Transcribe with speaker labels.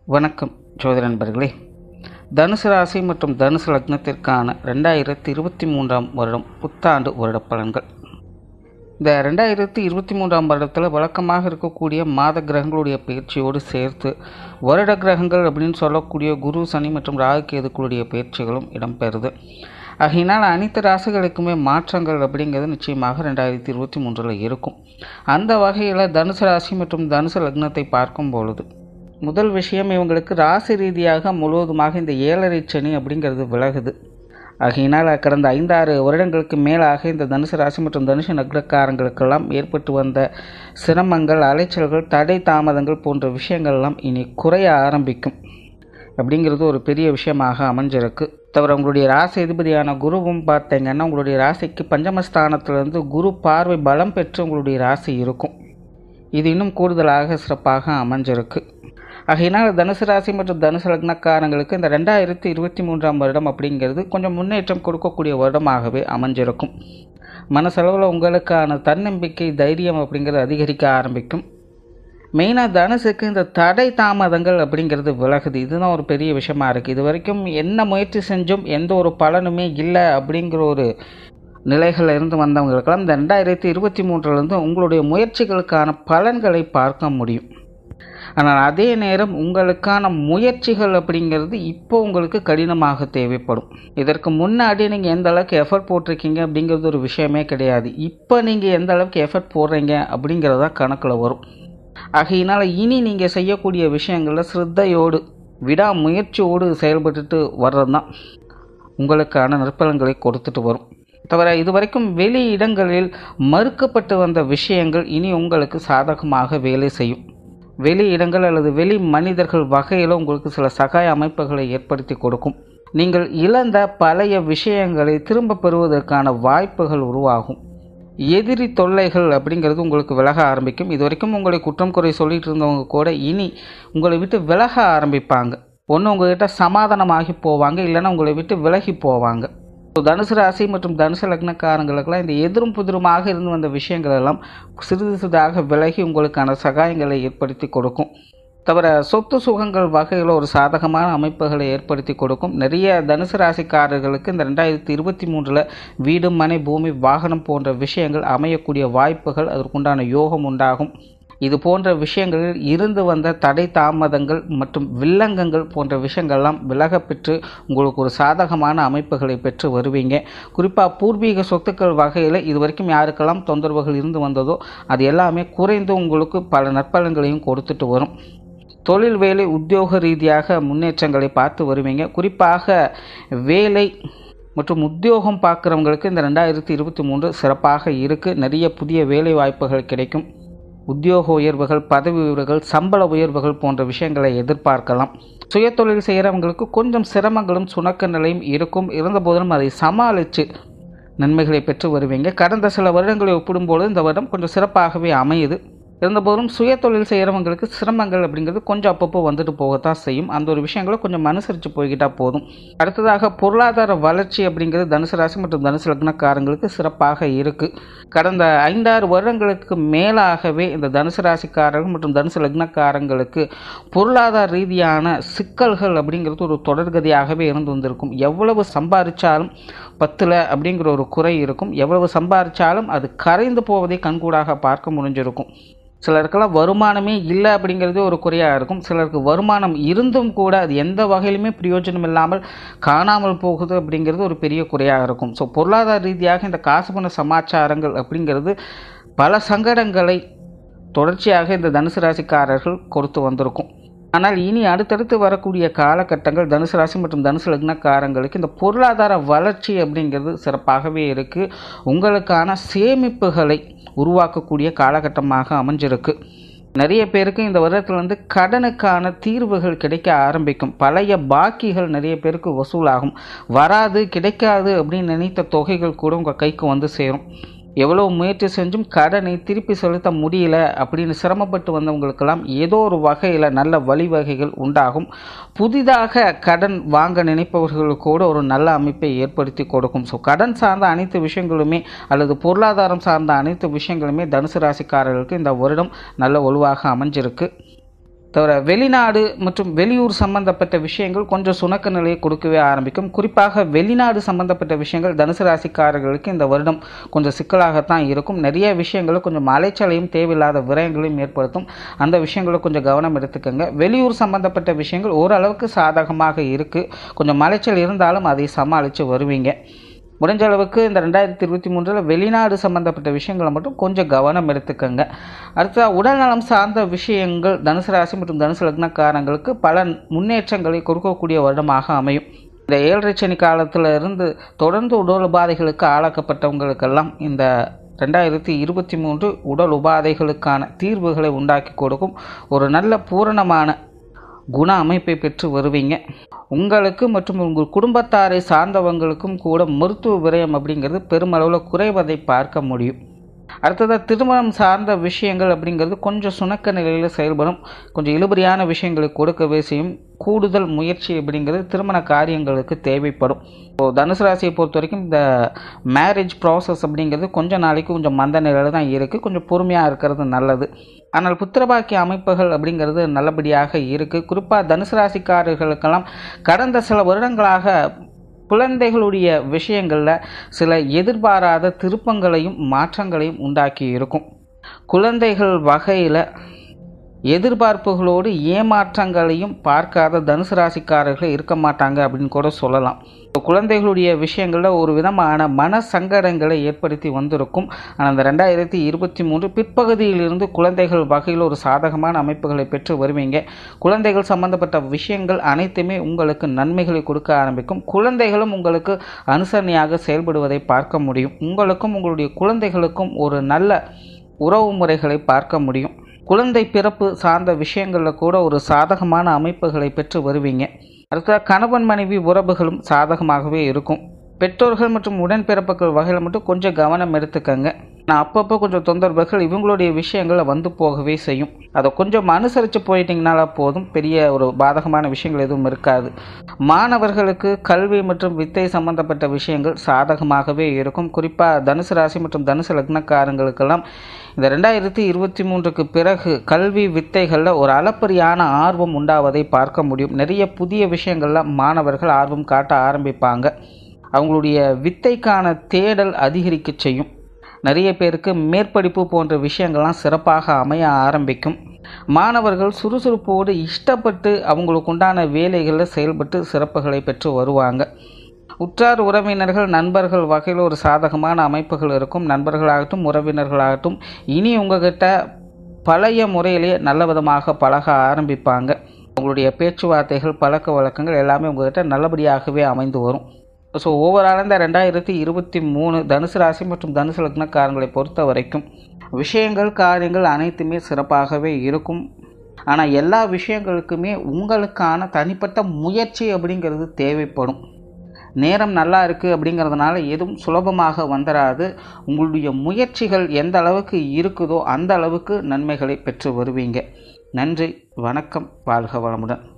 Speaker 1: வணக்கம் ஜோதிட நண்பர்களே தனுசு ராசி மற்றும் தனுசு லக்னத்திற்கான ரெண்டாயிரத்தி இருபத்தி மூன்றாம் வருடம் புத்தாண்டு வருட பலன்கள் இந்த ரெண்டாயிரத்தி இருபத்தி மூன்றாம் வருடத்தில் வழக்கமாக இருக்கக்கூடிய மாத கிரகங்களுடைய பயிற்சியோடு சேர்த்து வருட கிரகங்கள் அப்படின்னு சொல்லக்கூடிய குரு சனி மற்றும் ராகு கேதுக்களுடைய பயிற்சிகளும் இடம்பெறுது ஆகையினால் அனைத்து ராசிகளுக்குமே மாற்றங்கள் அப்படிங்கிறது நிச்சயமாக ரெண்டாயிரத்தி இருபத்தி மூன்றில் இருக்கும் அந்த வகையில் தனுசு ராசி மற்றும் தனுசு லக்னத்தை பார்க்கும் பொழுது முதல் விஷயம் இவங்களுக்கு ராசி ரீதியாக முழுவதுமாக இந்த ஏழரை சனி அப்படிங்கிறது விலகுது ஆகையினால் கடந்த ஐந்தாறு வருடங்களுக்கு மேலாக இந்த தனுசு ராசி மற்றும் தனுசு நகரக்காரங்களுக்கெல்லாம் ஏற்பட்டு வந்த சிரமங்கள் அலைச்சல்கள் தடை தாமதங்கள் போன்ற விஷயங்கள்லாம் இனி குறைய ஆரம்பிக்கும் அப்படிங்கிறது ஒரு பெரிய விஷயமாக அமைஞ்சிருக்கு தவிர உங்களுடைய ராசி அதிபதியான குருவும் பார்த்தீங்கன்னா உங்களுடைய ராசிக்கு பஞ்சமஸ்தானத்திலிருந்து குரு பார்வை பலம் பெற்று உங்களுடைய ராசி இருக்கும் இது இன்னும் கூடுதலாக சிறப்பாக அமைஞ்சிருக்கு ஆகையினால் தனுசு ராசி மற்றும் தனுசு லக்னக்காரங்களுக்கு இந்த ரெண்டாயிரத்தி இருபத்தி மூன்றாம் வருடம் அப்படிங்கிறது கொஞ்சம் முன்னேற்றம் கொடுக்கக்கூடிய வருடமாகவே அமைஞ்சிருக்கும் மனசளவில் உங்களுக்கான தன்னம்பிக்கை தைரியம் அப்படிங்கிறது அதிகரிக்க ஆரம்பிக்கும் மெயினாக தனுசுக்கு இந்த தடை தாமதங்கள் அப்படிங்கிறது விலகுது இதுதான் ஒரு பெரிய விஷயமா இருக்குது இது வரைக்கும் என்ன முயற்சி செஞ்சும் எந்த ஒரு பலனுமே இல்லை அப்படிங்கிற ஒரு நிலைகளில் இருந்து வந்தவங்களுக்கெல்லாம் இந்த ரெண்டாயிரத்தி இருபத்தி மூன்றுலேருந்து உங்களுடைய முயற்சிகளுக்கான பலன்களை பார்க்க முடியும் ஆனால் அதே நேரம் உங்களுக்கான முயற்சிகள் அப்படிங்கிறது இப்போ உங்களுக்கு கடினமாக தேவைப்படும் இதற்கு முன்னாடி நீங்கள் எந்த அளவுக்கு எஃபர்ட் போட்டிருக்கீங்க அப்படிங்கிறது ஒரு விஷயமே கிடையாது இப்போ நீங்கள் எந்த அளவுக்கு எஃபர்ட் போடுறீங்க அப்படிங்கிறது தான் கணக்கில் வரும் ஆகையினால் இனி நீங்கள் செய்யக்கூடிய விஷயங்களில் சிரத்தையோடு விடாமுயற்சியோடு செயல்பட்டுட்டு வர்றது தான் உங்களுக்கான நற்பலன்களை கொடுத்துட்டு வரும் தவிர இதுவரைக்கும் வெளி இடங்களில் மறுக்கப்பட்டு வந்த விஷயங்கள் இனி உங்களுக்கு சாதகமாக வேலை செய்யும் வெளி இடங்கள் அல்லது வெளி மனிதர்கள் வகையில் உங்களுக்கு சில சகாய அமைப்புகளை ஏற்படுத்தி கொடுக்கும் நீங்கள் இழந்த பழைய விஷயங்களை திரும்ப பெறுவதற்கான வாய்ப்புகள் உருவாகும் எதிரி தொல்லைகள் அப்படிங்கிறது உங்களுக்கு விலக ஆரம்பிக்கும் இது வரைக்கும் உங்களை குற்றம் குறை சொல்லிட்டு இருந்தவங்க கூட இனி உங்களை விட்டு விலக ஆரம்பிப்பாங்க ஒன்று உங்ககிட்ட சமாதானமாகி போவாங்க இல்லைன்னா உங்களை விட்டு விலகி போவாங்க தனுசு ராசி மற்றும் தனுசு லக்னக்காரங்களுக்கெல்லாம் இந்த எதிரும் புதிருமாக இருந்து வந்த விஷயங்கள் எல்லாம் சிறிது சிறிதாக விலகி உங்களுக்கான சகாயங்களை ஏற்படுத்தி கொடுக்கும் தவிர சொத்து சுகங்கள் வகையில் ஒரு சாதகமான அமைப்புகளை ஏற்படுத்தி கொடுக்கும் நிறைய தனுசு ராசிக்காரர்களுக்கு இந்த ரெண்டாயிரத்தி இருபத்தி மூன்றில் வீடு மனை பூமி வாகனம் போன்ற விஷயங்கள் அமையக்கூடிய வாய்ப்புகள் அதற்குண்டான யோகம் உண்டாகும் இது போன்ற விஷயங்களில் இருந்து வந்த தடை தாமதங்கள் மற்றும் வில்லங்கங்கள் போன்ற விஷயங்கள்லாம் விலக பெற்று உங்களுக்கு ஒரு சாதகமான அமைப்புகளை பெற்று வருவீங்க குறிப்பாக பூர்வீக சொத்துக்கள் வகையில் இது வரைக்கும் யாருக்கெல்லாம் தொந்தரவுகள் இருந்து வந்ததோ அது எல்லாமே குறைந்து உங்களுக்கு பல நற்பலன்களையும் கொடுத்துட்டு வரும் தொழில் வேலை உத்தியோக ரீதியாக முன்னேற்றங்களை பார்த்து வருவீங்க குறிப்பாக வேலை மற்றும் உத்தியோகம் பார்க்குறவங்களுக்கு இந்த ரெண்டாயிரத்தி இருபத்தி மூன்று சிறப்பாக இருக்குது நிறைய புதிய வேலை வாய்ப்புகள் கிடைக்கும் உத்தியோக உயர்வுகள் பதவி உயர்வுகள் சம்பள உயர்வுகள் போன்ற விஷயங்களை எதிர்பார்க்கலாம் சுயதொழில் செய்கிறவங்களுக்கு கொஞ்சம் சிரமங்களும் சுணக்க நிலையும் இருக்கும் இருந்தபோதிலும் அதை சமாளித்து நன்மைகளை பெற்று வருவீங்க கடந்த சில வருடங்களை ஒப்பிடும்போது இந்த வருடம் கொஞ்சம் சிறப்பாகவே அமையுது இருந்தபோதும் சுய தொழில் செய்கிறவங்களுக்கு சிரமங்கள் அப்படிங்கிறது கொஞ்சம் அப்பப்போ வந்துட்டு போகத்தான் செய்யும் அந்த ஒரு விஷயங்களை கொஞ்சம் அனுசரித்து போய்கிட்டால் போதும் அடுத்ததாக பொருளாதார வளர்ச்சி அப்படிங்கிறது தனுசு ராசி மற்றும் தனுசு லக்னக்காரங்களுக்கு சிறப்பாக இருக்குது கடந்த ஐந்தாறு வருடங்களுக்கு மேலாகவே இந்த தனுசு ராசிக்காரர்கள் மற்றும் தனுசு லக்னக்காரங்களுக்கு பொருளாதார ரீதியான சிக்கல்கள் அப்படிங்கிறது ஒரு தொடர்கதியாகவே இருந்து வந்திருக்கும் எவ்வளவு சம்பாதிச்சாலும் பத்தில் அப்படிங்கிற ஒரு குறை இருக்கும் எவ்வளவு சம்பாதிச்சாலும் அது கரைந்து போவதை கண்கூடாக பார்க்க முடிஞ்சிருக்கும் சிலருக்கெல்லாம் வருமானமே இல்லை அப்படிங்கிறதே ஒரு குறையாக இருக்கும் சிலருக்கு வருமானம் இருந்தும் கூட அது எந்த வகையிலுமே பிரயோஜனம் இல்லாமல் காணாமல் போகுது அப்படிங்கிறது ஒரு பெரிய குறையாக இருக்கும் ஸோ பொருளாதார ரீதியாக இந்த காசு பண சமாச்சாரங்கள் அப்படிங்கிறது பல சங்கடங்களை தொடர்ச்சியாக இந்த தனுசு ராசிக்காரர்கள் கொடுத்து வந்திருக்கும் ஆனால் இனி அடுத்தடுத்து வரக்கூடிய காலகட்டங்கள் தனுசு ராசி மற்றும் தனுசு லக்னக்காரங்களுக்கு இந்த பொருளாதார வளர்ச்சி அப்படிங்கிறது சிறப்பாகவே இருக்குது உங்களுக்கான சேமிப்புகளை உருவாக்கக்கூடிய காலகட்டமாக அமைஞ்சிருக்கு நிறைய பேருக்கு இந்த வருடத்தில் வந்து கடனுக்கான தீர்வுகள் கிடைக்க ஆரம்பிக்கும் பழைய பாக்கிகள் நிறைய பேருக்கு வசூலாகும் வராது கிடைக்காது அப்படின்னு நினைத்த தொகைகள் கூட உங்கள் கைக்கு வந்து சேரும் எவ்வளோ முயற்சி செஞ்சும் கடனை திருப்பி செலுத்த முடியல அப்படின்னு சிரமப்பட்டு வந்தவங்களுக்கெல்லாம் ஏதோ ஒரு வகையில் நல்ல வழிவகைகள் உண்டாகும் புதிதாக கடன் வாங்க நினைப்பவர்களுக்கு கூட ஒரு நல்ல அமைப்பை ஏற்படுத்தி கொடுக்கும் ஸோ கடன் சார்ந்த அனைத்து விஷயங்களுமே அல்லது பொருளாதாரம் சார்ந்த அனைத்து விஷயங்களுமே தனுசு ராசிக்காரர்களுக்கு இந்த வருடம் நல்ல வலுவாக அமைஞ்சிருக்கு தவிர வெளிநாடு மற்றும் வெளியூர் சம்பந்தப்பட்ட விஷயங்கள் கொஞ்சம் சுணக்க நிலையை கொடுக்கவே ஆரம்பிக்கும் குறிப்பாக வெளிநாடு சம்பந்தப்பட்ட விஷயங்கள் தனுசு ராசிக்காரர்களுக்கு இந்த வருடம் கொஞ்சம் சிக்கலாகத்தான் இருக்கும் நிறைய விஷயங்கள் கொஞ்சம் அலைச்சலையும் தேவையில்லாத விரயங்களையும் ஏற்படுத்தும் அந்த விஷயங்களை கொஞ்சம் கவனம் எடுத்துக்கோங்க வெளியூர் சம்பந்தப்பட்ட விஷயங்கள் ஓரளவுக்கு சாதகமாக இருக்குது கொஞ்சம் அலைச்சல் இருந்தாலும் அதை சமாளித்து வருவீங்க முடிஞ்ச அளவுக்கு இந்த ரெண்டாயிரத்தி இருபத்தி மூன்றில் வெளிநாடு சம்பந்தப்பட்ட விஷயங்களை மட்டும் கொஞ்சம் கவனம் எடுத்துக்கோங்க அடுத்ததாக உடல்நலம் சார்ந்த விஷயங்கள் தனுசு ராசி மற்றும் தனுசு லக்னக்காரங்களுக்கு பல முன்னேற்றங்களை கொடுக்கக்கூடிய வருடமாக அமையும் இந்த ஏழரை சனி காலத்தில் இருந்து தொடர்ந்து உடல் உபாதைகளுக்கு ஆளாக்கப்பட்டவங்களுக்கெல்லாம் இந்த ரெண்டாயிரத்தி இருபத்தி மூன்று உடல் உபாதைகளுக்கான தீர்வுகளை உண்டாக்கி கொடுக்கும் ஒரு நல்ல பூரணமான குண அமைப்பை பெற்று வருவீங்க உங்களுக்கு மற்றும் உங்கள் குடும்பத்தாரை சார்ந்தவங்களுக்கும் கூட மருத்துவ விரயம் அப்படிங்கிறது பெருமளவில் குறைவதை பார்க்க முடியும் அடுத்ததாக திருமணம் சார்ந்த விஷயங்கள் அப்படிங்கிறது கொஞ்சம் சுணக்க நிலையில் செயல்படும் கொஞ்சம் இழுபறியான விஷயங்களை கொடுக்கவே செய்யும் கூடுதல் முயற்சி அப்படிங்கிறது திருமண காரியங்களுக்கு தேவைப்படும் இப்போ தனுசு ராசியை பொறுத்த வரைக்கும் இந்த மேரேஜ் ப்ராசஸ் அப்படிங்கிறது கொஞ்சம் நாளைக்கு கொஞ்சம் மந்த நிலையில் தான் இருக்குது கொஞ்சம் பொறுமையாக இருக்கிறது நல்லது ஆனால் புத்திரபாக்கிய அமைப்புகள் அப்படிங்கிறது நல்லபடியாக இருக்குது குறிப்பாக தனுசு ராசிக்காரர்களுக்கெல்லாம் கடந்த சில வருடங்களாக குழந்தைகளுடைய விஷயங்களில் சில எதிர்பாராத திருப்பங்களையும் மாற்றங்களையும் உண்டாக்கி இருக்கும் குழந்தைகள் வகையில் எதிர்பார்ப்புகளோடு ஏமாற்றங்களையும் பார்க்காத தனுசு ராசிக்காரர்கள் இருக்க மாட்டாங்க அப்படின்னு கூட சொல்லலாம் குழந்தைகளுடைய விஷயங்களில் ஒரு விதமான மன சங்கடங்களை ஏற்படுத்தி வந்திருக்கும் ஆனால் அந்த ரெண்டாயிரத்தி இருபத்தி மூன்று பிற்பகுதியிலிருந்து குழந்தைகள் வகையில் ஒரு சாதகமான அமைப்புகளை பெற்று வருவீங்க குழந்தைகள் சம்பந்தப்பட்ட விஷயங்கள் அனைத்துமே உங்களுக்கு நன்மைகளை கொடுக்க ஆரம்பிக்கும் குழந்தைகளும் உங்களுக்கு அனுசரணையாக செயல்படுவதை பார்க்க முடியும் உங்களுக்கும் உங்களுடைய குழந்தைகளுக்கும் ஒரு நல்ல உறவு முறைகளை பார்க்க முடியும் குழந்தை பிறப்பு சார்ந்த விஷயங்களில் கூட ஒரு சாதகமான அமைப்புகளை பெற்று வருவீங்க அடுத்ததாக கணவன் மனைவி உறவுகளும் சாதகமாகவே இருக்கும் பெற்றோர்கள் மற்றும் உடன்பிறப்புகள் வகையில் மட்டும் கொஞ்சம் கவனம் எடுத்துக்கங்க நான் அப்பப்போ கொஞ்சம் தொந்தரவுகள் இவங்களுடைய விஷயங்களை வந்து போகவே செய்யும் அதை கொஞ்சம் அனுசரித்து போயிட்டீங்கனால போதும் பெரிய ஒரு பாதகமான விஷயங்கள் எதுவும் இருக்காது மாணவர்களுக்கு கல்வி மற்றும் வித்தை சம்பந்தப்பட்ட விஷயங்கள் சாதகமாகவே இருக்கும் குறிப்பாக தனுசு ராசி மற்றும் தனுசு லக்னக்காரங்களுக்கெல்லாம் இந்த ரெண்டாயிரத்தி இருபத்தி மூன்றுக்கு பிறகு கல்வி வித்தைகளில் ஒரு அளப்பரியான ஆர்வம் உண்டாவதை பார்க்க முடியும் நிறைய புதிய விஷயங்களில் மாணவர்கள் ஆர்வம் காட்ட ஆரம்பிப்பாங்க அவங்களுடைய வித்தைக்கான தேடல் அதிகரிக்க செய்யும் நிறைய பேருக்கு மேற்படிப்பு போன்ற விஷயங்கள்லாம் சிறப்பாக அமைய ஆரம்பிக்கும் மாணவர்கள் சுறுசுறுப்போடு இஷ்டப்பட்டு அவங்களுக்கு உண்டான வேலைகளில் செயல்பட்டு சிறப்புகளை பெற்று வருவாங்க உற்றார் உறவினர்கள் நண்பர்கள் வகையில் ஒரு சாதகமான அமைப்புகள் இருக்கும் நண்பர்களாகட்டும் உறவினர்களாகட்டும் இனி உங்ககிட்ட பழைய முறையிலேயே நல்ல விதமாக பழக ஆரம்பிப்பாங்க உங்களுடைய பேச்சுவார்த்தைகள் பழக்க வழக்கங்கள் எல்லாமே உங்ககிட்ட நல்லபடியாகவே அமைந்து வரும் ஸோ ஓவரால் இந்த ரெண்டாயிரத்தி இருபத்தி மூணு தனுசு ராசி மற்றும் தனுசு லக்னக்காரங்களை பொறுத்த வரைக்கும் விஷயங்கள் காரியங்கள் அனைத்துமே சிறப்பாகவே இருக்கும் ஆனால் எல்லா விஷயங்களுக்குமே உங்களுக்கான தனிப்பட்ட முயற்சி அப்படிங்கிறது தேவைப்படும் நேரம் நல்லா இருக்குது அப்படிங்கிறதுனால எதுவும் சுலபமாக வந்துடாது உங்களுடைய முயற்சிகள் எந்த அளவுக்கு இருக்குதோ அந்த அளவுக்கு நன்மைகளை பெற்று வருவீங்க நன்றி வணக்கம் வாழ்க வளமுடன்